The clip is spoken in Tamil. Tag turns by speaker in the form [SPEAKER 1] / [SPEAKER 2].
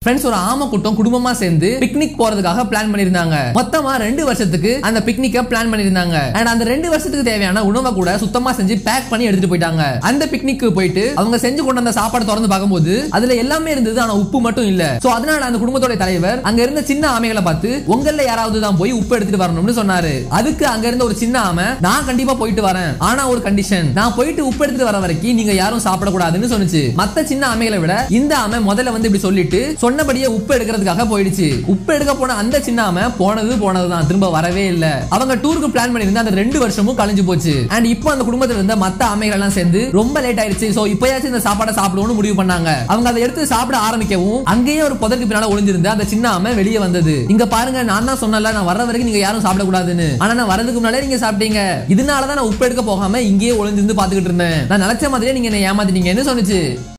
[SPEAKER 1] ஃப்ரெண்ட்ஸ் ஒரு ஆம கூட்டம் குடும்பமா சேர்ந்து பிக்னிக் போறதுக்காக பிளான் பண்ணிருந்தாங்க மொத்தமா ரெண்டு வருஷத்துக்கு அந்த பிக்னிக்க பிளான் பண்ணிருந்தாங்க அண்ட் அந்த ரெண்டு வருஷத்துக்கு தேவையான உணவை கூட சுத்தமா செஞ்சு பேக் பண்ணி எடுத்துட்டு போயிட்டாங்க அந்த பிக்னிக்கு போயிட்டு அவங்க செஞ்சு கொண்டு வந்த சாப்பாடு திறந்து பார்க்கும்போது அதுல எல்லாமே இருந்தது ஆனா உப்பு மட்டும் இல்ல சோ அதனால அந்த குடும்பத்தோட தலைவர் அங்க இருந்த சின்ன ஆமைகளை பார்த்து உங்கள யாராவது தான் போய் உப்பு எடுத்துட்டு வரணும்னு சொன்னாரு அதுக்கு அங்க இருந்த ஒரு சின்ன ஆமை நான் கண்டிப்பா போயிட்டு வரேன் ஆனா ஒரு கண்டிஷன் நான் போயிட்டு உப்பு எடுத்துட்டு வர வரைக்கும் நீங்க யாரும் சாப்பிடக்கூடாதுன்னு சொன்னுச்சு மத்த சின்ன ஆமைகளை விட இந்த ஆமை முதல்ல வந்து இப்படி சொல்லிட்டு சொன்னபடியே உப்பு எடுக்கிறதுக்காக போயிடுச்சு உப்பு எடுக்க போன அந்த சின்ன ஆமை போனது போனதுதான் திரும்ப வரவே இல்ல அவங்க டூருக்கு பிளான் பண்ணியிருந்த அந்த ரெண்டு வருஷமும் கழிஞ்சு போச்சு அண்ட் இப்போ அந்த குடும்பத்துல இருந்த மத்த ஆமைகள் எல்லாம் சேர்ந்து ரொம்ப லேட் ஆயிருச்சு சோ இப்பயாச்சும் இந்த சாப்பாடை சாப்பிடுவோம்னு முடிவு பண்ணாங்க அவங்க அதை எடுத்து சாப்பிட ஆரம்பிக்கவும் அங்கேயே ஒரு புதற்கு பின்னால ஒளிஞ்சிருந்த அந்த சின்ன ஆமை வெளியே வந்தது இங்க பாருங்க நான் தான் சொன்னல நான் வர்ற வரைக்கும் நீங்க யாரும் சாப்பிடக்கூடாதுன்னு ஆனா நான் வரதுக்கு முன்னாலே நீங்க சாப்பிட்டீங்க இதனாலதான் நான் உப்பு எடுக்க போகாம இங்கேயே ஒளிஞ்சிருந்து பாத்துக்கிட்டு இருந்தேன் நான் நினைச்ச மாதிரியே நீங்க என்ன ஏமாத்திட்டீங்கன்னு சொன்னுச்சு